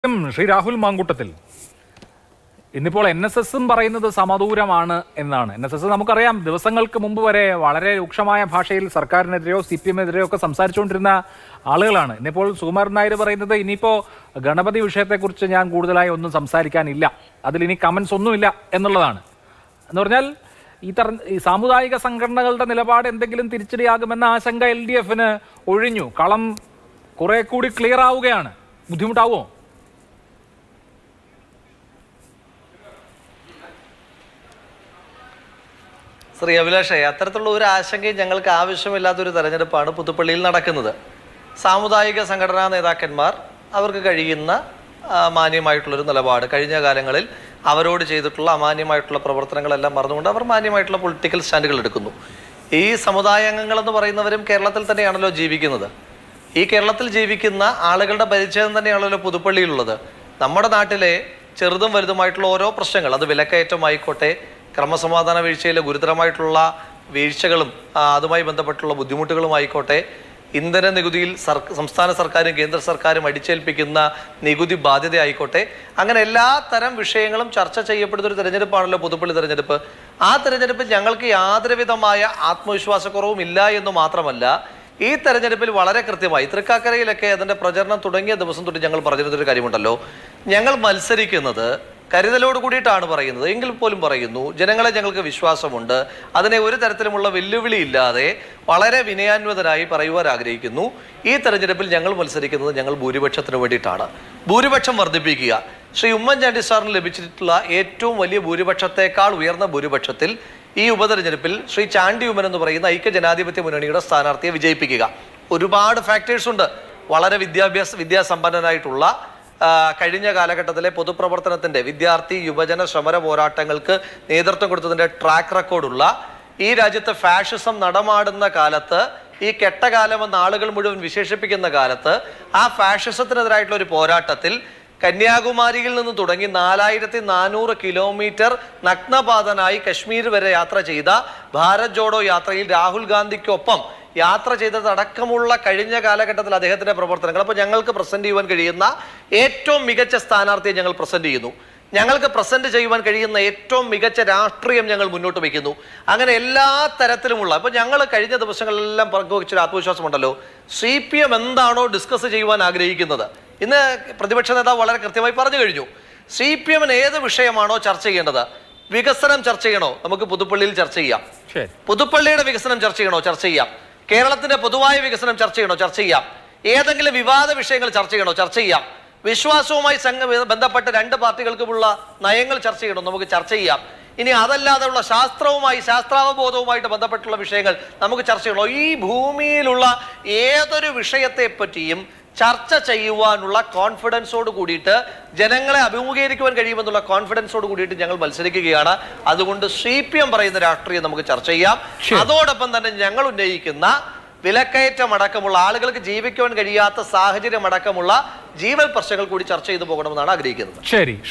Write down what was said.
ഉം, ശ്രീ രാഹുൽ മാങ്കൂട്ടത്തിൽ ഇന്നിപ്പോൾ N S എസും പറയുന്നത് സമദൂരമാണ് എന്നാണ് എൻ എസ് എസ് നമുക്കറിയാം ദിവസങ്ങൾക്ക് മുമ്പ് വരെ വളരെ രൂക്ഷമായ ഭാഷയിൽ സർക്കാരിനെതിരെയോ സി പി എമ്മിനെതിരെയോ ഒക്കെ സംസാരിച്ചുകൊണ്ടിരുന്ന ആളുകളാണ് ഇന്നിപ്പോൾ സുകുമാരൻ നായർ പറയുന്നത് ഇനിയിപ്പോൾ ഗണപതി വിഷയത്തെക്കുറിച്ച് ഞാൻ കൂടുതലായി ഒന്നും സംസാരിക്കാനില്ല അതിൽ ഇനി കമൻസ് ഒന്നുമില്ല എന്നുള്ളതാണ് എന്ന് പറഞ്ഞാൽ ഈ തര ഈ സാമുദായിക സംഘടനകളുടെ നിലപാട് എന്തെങ്കിലും തിരിച്ചടിയാകുമെന്ന ആശങ്ക എൽ ഡി എഫിന് ഒഴിഞ്ഞു കളം കുറെ കൂടി ക്ലിയർ ആവുകയാണ് ബുദ്ധിമുട്ടാവുമോ ശ്രീ അഭിലാഷേ അത്തരത്തിലുള്ള ഒരു ആശങ്കയും ഞങ്ങൾക്ക് ആവശ്യമില്ലാത്തൊരു തെരഞ്ഞെടുപ്പാണ് പുതുപ്പള്ളിയിൽ നടക്കുന്നത് സാമുദായിക സംഘടനാ നേതാക്കന്മാർ അവർക്ക് കഴിയുന്ന ആ, മാന്യമായിട്ടുള്ളൊരു നിലപാട് കഴിഞ്ഞ കാലങ്ങളിൽ അവരോട് ചെയ്തിട്ടുള്ള അമാന്യമായിട്ടുള്ള പ്രവർത്തനങ്ങളെല്ലാം മറന്നുകൊണ്ട് അവർ മാന്യമായിട്ടുള്ള പൊളിറ്റിക്കൽ സ്റ്റാൻഡുകൾ എടുക്കുന്നു ഈ സമുദായ അംഗങ്ങൾ എന്ന് പറയുന്നവരും കേരളത്തിൽ തന്നെയാണല്ലോ ജീവിക്കുന്നത് ഈ കേരളത്തിൽ ജീവിക്കുന്ന ആളുകളുടെ പരിചയം തന്നെയാണല്ലോ പുതുപ്പള്ളിയിലുള്ളത് നമ്മുടെ നാട്ടിലെ ചെറുതും വലുതുമായിട്ടുള്ള ഓരോ പ്രശ്നങ്ങൾ അത് വിലക്കയറ്റമായിക്കോട്ടെ ക്രമസമാധാന വീഴ്ചയിലെ ഗുരുതരമായിട്ടുള്ള വീഴ്ചകളും ആ, അതുമായി ബന്ധപ്പെട്ടുള്ള ബുദ്ധിമുട്ടുകളുമായിക്കോട്ടെ ഇന്ധന നികുതിയിൽ സർ സംസ്ഥാന സർക്കാരും കേന്ദ്ര സർക്കാരും അടിച്ചേൽപ്പിക്കുന്ന നികുതി ബാധ്യത ആയിക്കോട്ടെ അങ്ങനെ എല്ലാ തരം വിഷയങ്ങളും ചർച്ച ചെയ്യപ്പെടുന്ന ഒരു തെരഞ്ഞെടുപ്പാണല്ലോ പുതുപ്പള്ളി തെരഞ്ഞെടുപ്പ് ആ തെരഞ്ഞെടുപ്പിൽ ഞങ്ങൾക്ക് യാതൊരു വിധമായ ആത്മവിശ്വാസക്കുറവും ഇല്ല എന്ന് മാത്രമല്ല ഈ തെരഞ്ഞെടുപ്പിൽ വളരെ കൃത്യമായി തൃക്കാക്കരയിലൊക്കെ അതിന്റെ പ്രചരണം തുടങ്ങിയ ദിവസം തൊട്ട് ഞങ്ങൾ പറഞ്ഞിരുന്നൊരു കാര്യമുണ്ടല്ലോ ഞങ്ങൾ മത്സരിക്കുന്നത് കരുതലോട് കൂടിയിട്ടാണ് പറയുന്നത് എങ്കിൽ പോലും പറയുന്നു ജനങ്ങളെ ഞങ്ങൾക്ക് വിശ്വാസമുണ്ട് അതിനെ ഒരു തരത്തിലുമുള്ള വെല്ലുവിളി ഇല്ലാതെ വളരെ വിനയാന്വിതരായി പറയുവാൻ ആഗ്രഹിക്കുന്നു ഈ തെരഞ്ഞെടുപ്പിൽ ഞങ്ങൾ മത്സരിക്കുന്നത് ഞങ്ങൾ ഭൂരിപക്ഷത്തിന് വേണ്ടിയിട്ടാണ് ഭൂരിപക്ഷം വർദ്ധിപ്പിക്കുക ശ്രീ ഉമ്മൻചാണ്ടി സാറിന് ലഭിച്ചിട്ടുള്ള ഏറ്റവും വലിയ ഭൂരിപക്ഷത്തെക്കാൾ ഉയർന്ന ഭൂരിപക്ഷത്തിൽ ഈ ഉപതെരഞ്ഞെടുപ്പിൽ ശ്രീ ചാണ്ടി ഉമ്മൻ എന്ന് പറയുന്ന ഐക്യ ജനാധിപത്യ മുന്നണിയുടെ സ്ഥാനാർത്ഥിയെ വിജയിപ്പിക്കുക ഒരുപാട് ഫാക്ടേഴ്സ് ഉണ്ട് വളരെ വിദ്യാഭ്യാസ വിദ്യാസമ്പന്നനായിട്ടുള്ള ആ, കഴിഞ്ഞ കാലഘട്ടത്തിലെ പൊതുപ്രവർത്തനത്തിന്റെ വിദ്യാർത്ഥി യുവജന സമര പോരാട്ടങ്ങൾക്ക് നേതൃത്വം കൊടുത്തതിന്റെ ട്രാക്ക് റെക്കോർഡുള്ള ഈ രാജ്യത്ത് ഫാഷിസം നടമാടുന്ന കാലത്ത് ഈ കെട്ടകാലമെന്ന് ആളുകൾ മുഴുവൻ വിശേഷിപ്പിക്കുന്ന കാലത്ത് ആ ഫാഷിസത്തിനെതിരായിട്ടുള്ള ഒരു പോരാട്ടത്തിൽ കന്യാകുമാരിയിൽ നിന്ന് തുടങ്ങി നാലായിരത്തി നാനൂറ് കിലോമീറ്റർ നഗ്നപാതനായി കശ്മീർ വരെ യാത്ര ചെയ്ത ഭാരത് ജോഡോ യാത്രയിൽ രാഹുൽ ഗാന്ധിക്കൊപ്പം യാത്ര ചെയ്തതടക്കമുള്ള കഴിഞ്ഞ കാലഘട്ടത്തിൽ അദ്ദേഹത്തിന്റെ പ്രവർത്തനങ്ങൾ അപ്പോൾ ഞങ്ങൾക്ക് പ്രസന്റ് ചെയ്യുവാൻ കഴിയുന്ന ഏറ്റവും മികച്ച സ്ഥാനാർത്ഥിയെ ഞങ്ങൾ പ്രസന്റ് ചെയ്യുന്നു ഞങ്ങൾക്ക് പ്രസന്റ് ചെയ്യുവാൻ കഴിയുന്ന ഏറ്റവും മികച്ച രാഷ്ട്രീയം ഞങ്ങൾ മുന്നോട്ട് വയ്ക്കുന്നു അങ്ങനെ എല്ലാ തരത്തിലുമുള്ള ഇപ്പൊ ഞങ്ങൾ കഴിഞ്ഞ ദിവസങ്ങളിലെല്ലാം പങ്കുവച്ചൊരു ആത്മവിശ്വാസമുണ്ടല്ലോ സി പി എം എന്താണോ ഡിസ്കസ് ചെയ്യുവാൻ ആഗ്രഹിക്കുന്നത് ഇന്ന് പ്രതിപക്ഷ നേതാവ് വളരെ കൃത്യമായി പറഞ്ഞു കഴിഞ്ഞു സി പി എമ്മിന് ഏത് വിഷയമാണോ ചർച്ച ചെയ്യേണ്ടത് വികസനം ചർച്ച ചെയ്യണോ നമുക്ക് പുതുപ്പള്ളിയിൽ ചർച്ച ചെയ്യാം ശരി പുതുപ്പള്ളിയുടെ വികസനം ചർച്ച ചെയ്യണോ ചർച്ച ചെയ്യാം കേരളത്തിന്റെ പൊതുവായ വികസനം ചർച്ച ചെയ്യണോ ചർച്ച ചെയ്യാം ഏതെങ്കിലും വിവാദ വിഷയങ്ങൾ ചർച്ച ചെയ്യണോ ചർച്ച ചെയ്യാം വിശ്വാസവുമായി സംഘ ബന്ധപ്പെട്ട രണ്ട് പാർട്ടികൾക്കുമുള്ള നയങ്ങൾ ചർച്ച ചെയ്യണോ നമുക്ക് ചർച്ച ചെയ്യാം ഇനി അതല്ലാതെയുള്ള ശാസ്ത്രവുമായി ശാസ്ത്രാവബോധവുമായിട്ട് ബന്ധപ്പെട്ടുള്ള വിഷയങ്ങൾ നമുക്ക് ചർച്ച ചെയ്യണോ ഈ ഭൂമിയിലുള്ള ഏതൊരു വിഷയത്തെ പറ്റിയും ചർച്ച ചെയ്യുവാനുള്ള കോൺഫിഡൻസോട് കൂടിയിട്ട് ജനങ്ങളെ അഭിമുഖീകരിക്കുവാൻ കഴിയുമെന്നുള്ള കോൺഫിഡൻസോട് കൂടിയിട്ട് ഞങ്ങൾ മത്സരിക്കുകയാണ് അതുകൊണ്ട് സി പി എം പറയുന്ന രാഷ്ട്രീയം നമുക്ക് ചർച്ച ചെയ്യാം അതോടൊപ്പം തന്നെ ഞങ്ങൾ ഉന്നയിക്കുന്ന വിലക്കയറ്റം അടക്കമുള്ള ആളുകൾക്ക് ജീവിക്കുവാൻ കഴിയാത്ത സാഹചര്യം അടക്കമുള്ള ജീവൽ പ്രശ്നങ്ങൾ കൂടി ചർച്ച ചെയ്തു പോകണമെന്നാണ് ആഗ്രഹിക്കുന്നത് ശരി